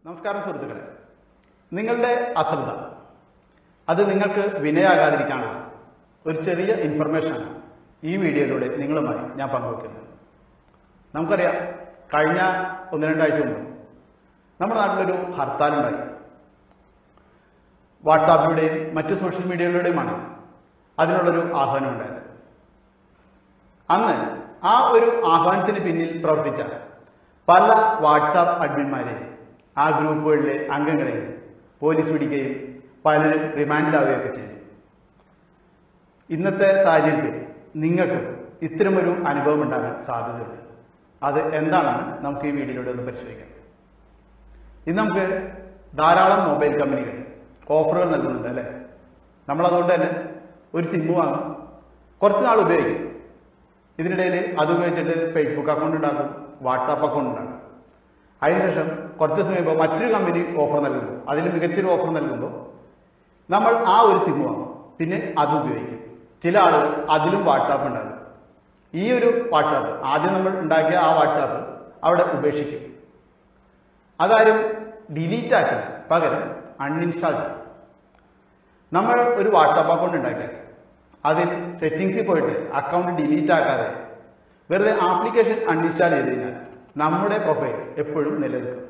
നമസ്കാരം സുഹൃത്തുക്കളെ നിങ്ങളുടെ അശ്രദ്ധ അത് നിങ്ങൾക്ക് വിനയാകാതിരിക്കാനുള്ള ഒരു ചെറിയ ഇൻഫർമേഷനാണ് ഈ വീഡിയോയിലൂടെ നിങ്ങളുമായി ഞാൻ പങ്കുവയ്ക്കുന്നത് നമുക്കറിയാം കഴിഞ്ഞ ഒന്ന് രണ്ടാഴ്ച മുമ്പ് നമ്മുടെ നാട്ടിലൊരു ഹർത്താലുണ്ടായി വാട്സാപ്പിലൂടെയും മറ്റു സോഷ്യൽ മീഡിയയിലൂടെയുമാണ് അതിനുള്ളൊരു ആഹ്വാനം ഉണ്ടായത് അന്ന് ആ ഒരു ആഹ്വാനത്തിന് പിന്നിൽ പ്രവർത്തിച്ച പല വാട്സാപ്പ് അഡ്മിന്മാരെയും ആ ഗ്രൂപ്പുകളിലെ അംഗങ്ങളെയും പോലീസ് പിടിക്കുകയും പലരും റിമാൻഡിലാവുകയൊക്കെ ചെയ്തു ഇന്നത്തെ സാഹചര്യത്തിൽ നിങ്ങൾക്ക് ഇത്തരമൊരു അനുഭവം ഉണ്ടാകാൻ സാധ്യതയുണ്ട് അത് എന്താണെന്ന് നമുക്ക് ഈ വീഡിയോയിലൂടെ ഒന്ന് പരിശോധിക്കാം ഇന്ന് നമുക്ക് ധാരാളം മൊബൈൽ കമ്പനികൾ ഓഫറുകൾ നൽകുന്നുണ്ട് അല്ലേ നമ്മളതുകൊണ്ട് തന്നെ ഒരു സിമ്മ് വാങ്ങും കുറച്ച് നാൾ ഉപയോഗിക്കും ഇതിനിടയിൽ അത് ഉപയോഗിച്ചിട്ട് ഫേസ്ബുക്ക് അക്കൗണ്ട് ഉണ്ടാക്കും വാട്സാപ്പ് അക്കൗണ്ട് ഉണ്ടാക്കും അതിനുശേഷം കുറച്ച് ദിവസം കഴിയുമ്പോൾ മറ്റൊരു കമ്പനി ഓഫർ നൽകുമ്പോൾ അതിൽ മികച്ചൊരു ഓഫർ നൽകുമ്പോൾ നമ്മൾ ആ ഒരു സിം വാങ്ങും പിന്നെ അത് ഉപയോഗിക്കും ചില ആളുകൾ അതിലും വാട്സാപ്പ് ഉണ്ടാകും ഈ ഒരു വാട്സാപ്പ് ആദ്യം നമ്മൾ ഉണ്ടാക്കിയ ആ വാട്സാപ്പ് അവിടെ ഉപേക്ഷിക്കും അതാരും ഡിലീറ്റ് ആക്കി പകരം അൺഇൻസ്റ്റാൾ ചെയ്യും നമ്മൾ ഒരു വാട്സാപ്പ് അക്കൗണ്ട് ഉണ്ടാക്കിയാൽ അതിൽ സെറ്റിങ്സിൽ പോയിട്ട് അക്കൗണ്ട് ഡിലീറ്റ് ആക്കാതെ വെറുതെ ആപ്ലിക്കേഷൻ അൺഇൻസ്റ്റാൾ ചെയ്ത് കഴിഞ്ഞാൽ നമ്മുടെ പ്രൊഫൈൽ എപ്പോഴും നിലനിൽക്കും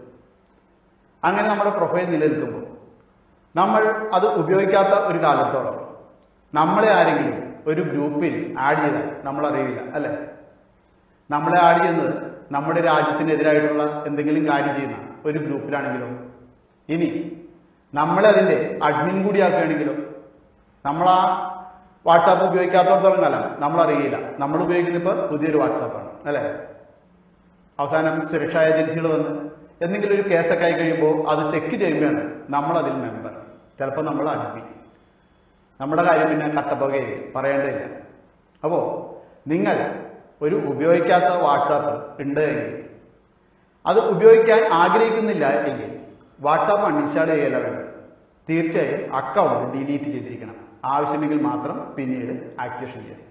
അങ്ങനെ നമ്മുടെ പ്രൊഫൈൽ നിലനിൽക്കുമ്പോൾ നമ്മൾ അത് ഉപയോഗിക്കാത്ത ഒരു കാലത്തോളം നമ്മളെ ആരെങ്കിലും ഒരു ഗ്രൂപ്പിൽ ആഡ് ചെയ്താൽ നമ്മൾ അറിയില്ല അല്ലേ നമ്മളെ ആഡ് ചെയ്യുന്നത് നമ്മുടെ രാജ്യത്തിനെതിരായിട്ടുള്ള എന്തെങ്കിലും കാര്യം ചെയ്യുന്ന ഒരു ഗ്രൂപ്പിലാണെങ്കിലോ ഇനി നമ്മളെ അതിന്റെ അഡ്മിൻ കൂടി ആക്കുകയാണെങ്കിലോ നമ്മൾ ആ വാട്സാപ്പ് ഉപയോഗിക്കാത്തടത്തോളം കാലം നമ്മൾ അറിയില്ല നമ്മൾ ഉപയോഗിക്കുന്ന ഇപ്പോൾ പുതിയൊരു വാട്സാപ്പാണ് അല്ലേ അവസാനം സുരക്ഷാ ഏജൻസികൾ വന്ന് എന്തെങ്കിലും ഒരു കേസൊക്കെ ആയി കഴിയുമ്പോൾ അത് ചെക്ക് ചെയ്യുമ്പോഴാണ് നമ്മൾ അതിൽ മെമ്പർ ചിലപ്പോൾ നമ്മൾ അഡ്മിൻ നമ്മുടെ കാര്യം പിന്നെ കട്ടപ്പുകയിൽ പറയേണ്ടതില്ല അപ്പോൾ നിങ്ങൾ ഒരു ഉപയോഗിക്കാത്ത വാട്സാപ്പ് ഉണ്ട് എങ്കിൽ അത് ഉപയോഗിക്കാൻ ആഗ്രഹിക്കുന്നില്ല എങ്കിൽ വാട്സാപ്പ് അൺഇൻസ്റ്റാൾ ചെയ്യല വേണം തീർച്ചയായും അക്കൗണ്ട് ഡിലീറ്റ് ചെയ്തിരിക്കണം ആവശ്യമെങ്കിൽ മാത്രം പിന്നീട് ആക്ടിവേഷൻ ചെയ്യണം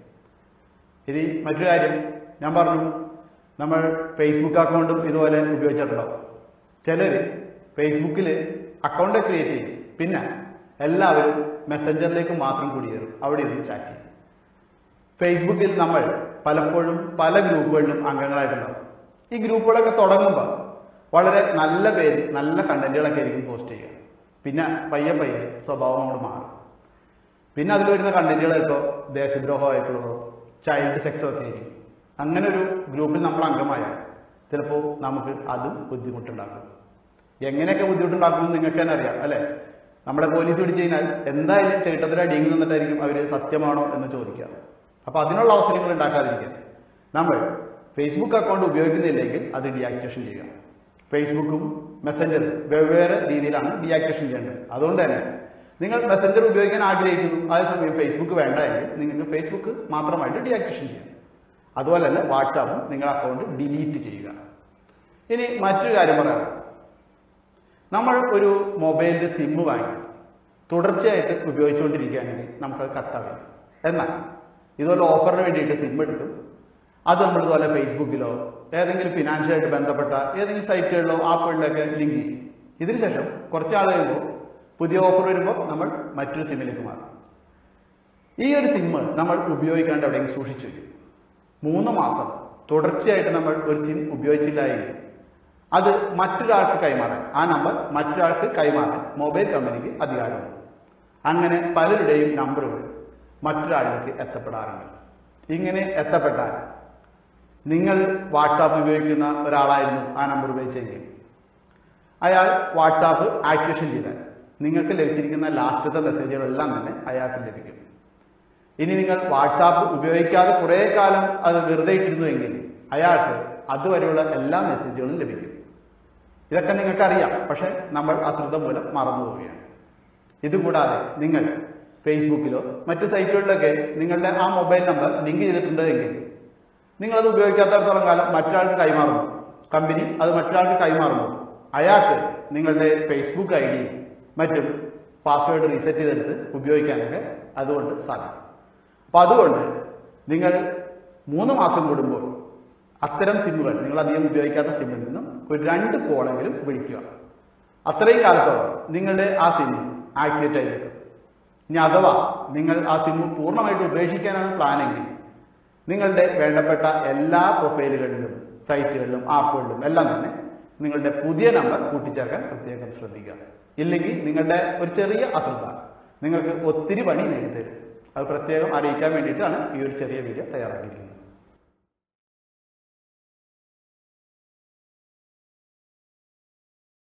ഇനി മറ്റൊരു കാര്യം ഞാൻ പറഞ്ഞു നമ്മൾ ഫേസ്ബുക്ക് അക്കൗണ്ടും ഇതുപോലെ ഉപയോഗിച്ചിട്ടുണ്ടാവും ചിലർ ഫേസ്ബുക്കിൽ അക്കൗണ്ട് ക്രിയേറ്റ് ചെയ്യും പിന്നെ എല്ലാവരും മെസ്സഞ്ചറിലേക്ക് മാത്രം കുടിയേറും അവിടെ ഇരുന്ന് ചാറ്റ് ചെയ്യും ഫേസ്ബുക്കിൽ നമ്മൾ പലപ്പോഴും പല ഗ്രൂപ്പുകളിലും അംഗങ്ങളായിട്ടുണ്ടാവും ഈ ഗ്രൂപ്പുകളൊക്കെ തുടങ്ങുമ്പോൾ വളരെ നല്ല പേര് നല്ല കണ്ടന്റുകളൊക്കെ ആയിരിക്കും പോസ്റ്റ് ചെയ്യുക പിന്നെ പയ്യെ പയ്യെ സ്വഭാവം അങ്ങോട്ട് മാറും പിന്നെ അതിൽ വരുന്ന കണ്ടന്റുകളൊക്കെ ദേശദ്രോഹമായിട്ടുള്ളതോ ചൈൽഡ് സെക്സോ ഒക്കെ ആയിരിക്കും അങ്ങനെ ഒരു ഗ്രൂപ്പിൽ നമ്മൾ അംഗമായാൽ ചിലപ്പോൾ നമുക്ക് അതും ബുദ്ധിമുട്ടുണ്ടാക്കും എങ്ങനെയൊക്കെ ബുദ്ധിമുട്ടുണ്ടാക്കുമെന്ന് നിങ്ങൾക്ക് തന്നെ അറിയാം അല്ലെ നമ്മളെ പോലീസ് പിടിച്ചു കഴിഞ്ഞാൽ എന്തായാലും ചേട്ടത്തിൽ അടിയിൽ നിന്നിട്ടായിരിക്കും അവർ സത്യമാണോ എന്ന് ചോദിക്കുക അപ്പൊ അതിനുള്ള അവസരങ്ങൾ ഉണ്ടാക്കാതിരിക്കാൻ നമ്മൾ ഫേസ്ബുക്ക് അക്കൗണ്ട് ഉപയോഗിക്കുന്നില്ലെങ്കിൽ അത് ഡീആക്ടിവേഷൻ ചെയ്യുക ഫേസ്ബുക്കും മെസ്സഞ്ചറും വെവ്വേറെ രീതിയിലാണ് ഡീആക്ടിവേഷൻ ചെയ്യേണ്ടത് അതുകൊണ്ട് തന്നെ നിങ്ങൾ മെസ്സഞ്ചർ ഉപയോഗിക്കാൻ ആഗ്രഹിക്കുന്നു അതേസമയം ഫേസ്ബുക്ക് വേണ്ട എങ്കിൽ നിങ്ങൾക്ക് ഫേസ്ബുക്ക് മാത്രമായിട്ട് ഡീആക്ടിവേഷൻ ചെയ്യാം അതുപോലെ തന്നെ വാട്സാപ്പും നിങ്ങളുടെ അക്കൗണ്ട് ഡിലീറ്റ് ചെയ്യുക ഇനി മറ്റൊരു കാര്യം പറയാം നമ്മൾ ഒരു മൊബൈലിന്റെ സിം വാങ്ങി തുടർച്ചയായിട്ട് ഉപയോഗിച്ചുകൊണ്ടിരിക്കുകയാണെങ്കിൽ നമുക്കത് കട്ടാവില്ല എന്നാൽ ഇതുപോലെ ഓഫറിന് വേണ്ടിയിട്ട് സിം എടുക്കും അത് നമ്മൾ ഇതുപോലെ ഫേസ്ബുക്കിലോ ഏതെങ്കിലും ഫിനാൻഷ്യലായിട്ട് ബന്ധപ്പെട്ട ഏതെങ്കിലും സൈറ്റുകളിലോ ആപ്പുകളിലൊക്കെ ലിങ്ക് ചെയ്യും ഇതിനുശേഷം കുറച്ച് ആൾ കഴിയുമ്പോൾ പുതിയ ഓഫർ വരുമ്പോൾ നമ്മൾ മറ്റൊരു സിമ്മിലേക്ക് മാറും ഈ ഒരു സിമ്മ് നമ്മൾ ഉപയോഗിക്കാണ്ട് എവിടെയെങ്കിലും സൂക്ഷിച്ചു വയ്ക്കും മൂന്ന് മാസം തുടർച്ചയായിട്ട് നമ്മൾ ഒരു സിം ഉപയോഗിച്ചില്ല എങ്കിൽ അത് മറ്റൊരാൾക്ക് കൈമാറാൻ ആ നമ്പർ മറ്റൊരാൾക്ക് കൈമാറാൻ മൊബൈൽ കമ്പനിക്ക് അധികാരമുണ്ട് അങ്ങനെ പലരുടെയും നമ്പറുകൾ മറ്റൊരാളിലേക്ക് എത്തപ്പെടാറുണ്ട് ഇങ്ങനെ എത്തപ്പെട്ടാൽ നിങ്ങൾ വാട്സാപ്പ് ഉപയോഗിക്കുന്ന ഒരാളായിരുന്നു ആ നമ്പർ ഉപയോഗിച്ചെങ്കിൽ അയാൾ വാട്സാപ്പ് ആക്ടിവേഷൻ ചെയ്താൽ നിങ്ങൾക്ക് ലഭിച്ചിരിക്കുന്ന ലാസ്റ്റത്തെ മെസ്സേജുകളെല്ലാം തന്നെ അയാൾക്ക് ലഭിക്കും ഇനി നിങ്ങൾ വാട്സാപ്പ് ഉപയോഗിക്കാതെ കുറേ കാലം അത് വെറുതെ ഇട്ടിരുന്നുവെങ്കിൽ അയാൾക്ക് അതുവരെയുള്ള എല്ലാ മെസ്സേജുകളും ലഭിക്കും ഇതൊക്കെ നിങ്ങൾക്കറിയാം പക്ഷെ നമ്മൾ അശ്രദ്ധ മൂലം മറന്നു പോവുകയാണ് ഇതുകൂടാതെ നിങ്ങൾ ഫേസ്ബുക്കിലോ മറ്റു സൈറ്റുകളിലൊക്കെ നിങ്ങളുടെ ആ മൊബൈൽ നമ്പർ ലിങ്ക് ചെയ്തിട്ടുണ്ട് എങ്കിൽ നിങ്ങളത് ഉപയോഗിക്കാത്തടത്തോളം കാലം മറ്റൊരാൾക്ക് കൈമാറുന്നു കമ്പനി അത് മറ്റൊരാൾക്ക് കൈമാറുന്നു അയാൾക്ക് നിങ്ങളുടെ ഫേസ്ബുക്ക് ഐ ഡിയും മറ്റും പാസ്വേഡ് റീസെറ്റ് ചെയ്തെടുത്ത് ഉപയോഗിക്കാനൊക്കെ അതുകൊണ്ട് സാധിക്കും അപ്പൊ അതുകൊണ്ട് നിങ്ങൾ മൂന്ന് മാസം കൂടുമ്പോൾ അത്തരം സിമ്മുകൾ നിങ്ങൾ അധികം ഉപയോഗിക്കാത്ത സിമ്മിൽ നിന്നും ഒരു രണ്ട് കോളെങ്കിലും വിളിക്കുക അത്രയും കാലത്തോളം നിങ്ങളുടെ ആ സിം ആക്ടിവേറ്റ് ആയി നിൽക്കും ഇനി അഥവാ നിങ്ങൾ ആ സിം പൂർണ്ണമായിട്ട് ഉപേക്ഷിക്കാനാണ് പ്ലാനെങ്കിൽ നിങ്ങളുടെ വേണ്ടപ്പെട്ട എല്ലാ പ്രൊഫൈലുകളിലും സൈറ്റുകളിലും ആപ്പുകളിലും എല്ലാം തന്നെ നിങ്ങളുടെ പുതിയ നമ്പർ കൂട്ടിച്ചേർക്കാൻ പ്രത്യേകം ശ്രദ്ധിക്കുക ഇല്ലെങ്കിൽ നിങ്ങളുടെ ഒരു ചെറിയ അശ്രദ്ധ നിങ്ങൾക്ക് ഒത്തിരി പണി നേടിത്തരും അത് പ്രത്യേകം അറിയിക്കാൻ വേണ്ടിയിട്ടാണ് ഈ ഒരു ചെറിയ വീഡിയോ തയ്യാറാക്കിയിരിക്കുന്നത്